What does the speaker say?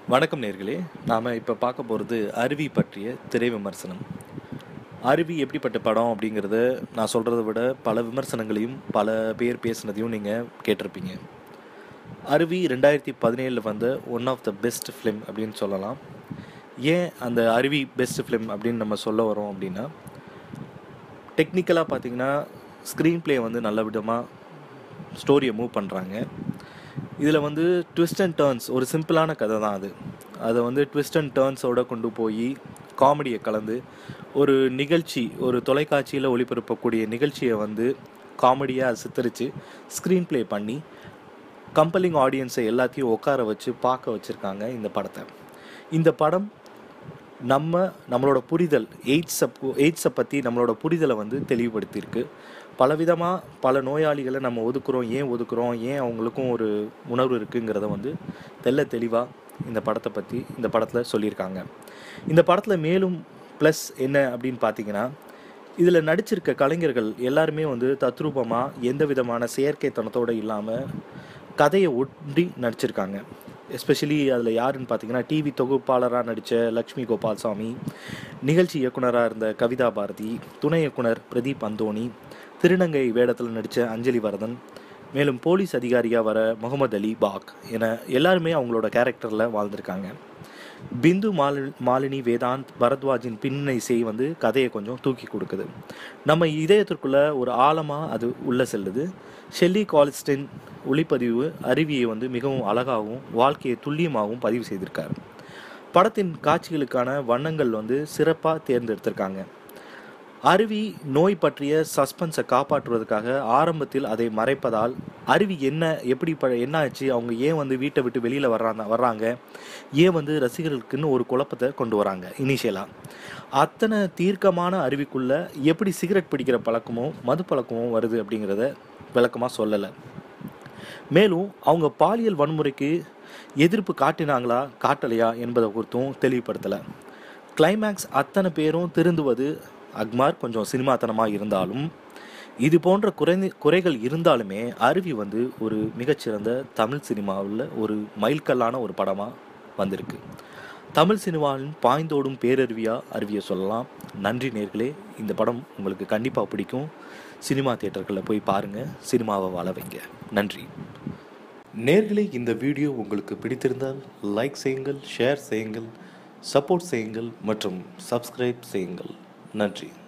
வணக்கம் நேர்களே நாம் இப்போ பார்க்க போகிறது அருவி பற்றிய திரை விமர்சனம் அருவி எப்படிப்பட்ட படம் அப்படிங்கிறத நான் சொல்கிறத விட பல விமர்சனங்களையும் பல பேர் பேசுனதையும் நீங்கள் கேட்டிருப்பீங்க அருவி ரெண்டாயிரத்தி பதினேழில் வந்த one of the best film அப்படின்னு சொல்லலாம் ஏன் அந்த அருவி பெஸ்ட் ஃபிலிம் அப்படின்னு நம்ம சொல்ல வரோம் அப்படின்னா டெக்னிக்கலாக பார்த்தீங்கன்னா ஸ்க்ரீன் ப்ளே வந்து நல்ல விதமாக ஸ்டோரியை மூவ் பண்ணுறாங்க இதில் வந்து ட்விஸ்ட் அண்ட் டேர்ன்ஸ் ஒரு சிம்பிளான கதை தான் அது அதை வந்து ட்விஸ்ட் அண்ட் டேர்ன்ஸோட கொண்டு போய் காமெடியை கலந்து ஒரு நிகழ்ச்சி ஒரு தொலைக்காட்சியில் ஒளிபரப்பக்கூடிய நிகழ்ச்சியை வந்து காமெடியாக சித்தரித்து ஸ்க்ரீன் ப்ளே பண்ணி கம்பலிங் ஆடியன்ஸை எல்லாத்தையும் உட்கார வச்சு பார்க்க வச்சுருக்காங்க இந்த படத்தை இந்த படம் நம்ம நம்மளோட புரிதல் எய்ட்ஸை எய்ட்ஸை பற்றி நம்மளோட புரிதலை வந்து தெளிவுபடுத்தியிருக்கு பலவிதமாக பல நோயாளிகளை நம்ம ஒதுக்குறோம் ஏன் ஒதுக்குறோம் ஏன் அவங்களுக்கும் ஒரு உணர்வு இருக்குங்கிறத வந்து தெள்ள தெளிவாக இந்த படத்தை பற்றி இந்த படத்தில் சொல்லியிருக்காங்க இந்த படத்தில் மேலும் ப்ளஸ் என்ன அப்படின்னு பார்த்தீங்கன்னா இதில் நடிச்சிருக்க கலைஞர்கள் எல்லாருமே வந்து தத்ரூபமாக எந்த விதமான செயற்கைத்தனத்தோடு இல்லாமல் கதையை ஒட்டி நடிச்சிருக்காங்க எஸ்பெஷலி அதில் யாருன்னு பார்த்தீங்கன்னா டிவி தொகுப்பாளராக நடித்த லக்ஷ்மி கோபால்சாமி நிகழ்ச்சி இயக்குனராக இருந்த கவிதா பாரதி துணை இயக்குனர் பிரதீப் அந்தோணி திருநங்கை வேடத்தில் நடித்த அஞ்சலி வரதன் மேலும் போலீஸ் அதிகாரியாக வர முகமது அலி பாக் என எல்லாருமே அவங்களோட கேரக்டரில் வாழ்ந்திருக்காங்க பிந்து மாலி மாலினி வேதாந்த் பரத்வாஜின் பின்னணி இசை வந்து கதையை கொஞ்சம் தூக்கி கொடுக்குது நம்ம இதயத்திற்குள்ள ஒரு ஆழமாக அது உள்ளே செல்லுது ஷெல்லி காலிஸ்டின் ஒளிப்பதிவு அருவியை வந்து மிகவும் அழகாகவும் வாழ்க்கையை துல்லியமாகவும் பதிவு செய்திருக்கார் படத்தின் காட்சிகளுக்கான வண்ணங்கள் வந்து சிறப்பாக தேர்ந்தெடுத்திருக்காங்க அருவி நோய் பற்றிய சஸ்பென்ஸை காப்பாற்றுவதற்காக ஆரம்பத்தில் அதை மறைப்பதால் அருவி என்ன எப்படி ப என்ன ஆச்சு அவங்க ஏன் வந்து வீட்டை விட்டு வெளியில் வர்றாங்க வர்றாங்க ஏன் வந்து ரசிகர்களுக்குன்னு ஒரு குழப்பத்தை கொண்டு வராங்க இனிஷியலாக அத்தனை தீர்க்கமான அருவிக்குள்ள எப்படி சிகரெட் பிடிக்கிற பழக்கமும் மது பழக்கமும் வருது அப்படிங்கிறத விளக்கமாக சொல்லலை மேலும் அவங்க பாலியல் வன்முறைக்கு எதிர்ப்பு காட்டினாங்களா காட்டலையா என்பதை குறித்தும் தெளிவுபடுத்தலை கிளைமேக்ஸ் அத்தனை பேரும் திருந்துவது அக்மார் கொஞ்சம் சினிமாத்தனமாக இருந்தாலும் இது போன்ற குறை குறைகள் இருந்தாலுமே அருவி வந்து ஒரு மிகச்சிறந்த தமிழ் சினிமாவில் ஒரு மைல்கல்லான ஒரு படமாக வந்திருக்கு தமிழ் சினிமாவின் பாய்ந்தோடும் பேரருவியாக அருவியை சொல்லலாம் நன்றி நேர்களே இந்த படம் உங்களுக்கு கண்டிப்பாக பிடிக்கும் சினிமா தியேட்டர்களில் போய் பாருங்கள் சினிமாவை வாழ வைங்க நன்றி நேர்களே இந்த வீடியோ உங்களுக்கு பிடித்திருந்தால் லைக் செய்யுங்கள் ஷேர் செய்யுங்கள் சப்போர்ட் செய்யுங்கள் மற்றும் சப்ஸ்கிரைப் செய்யுங்கள் நன்றி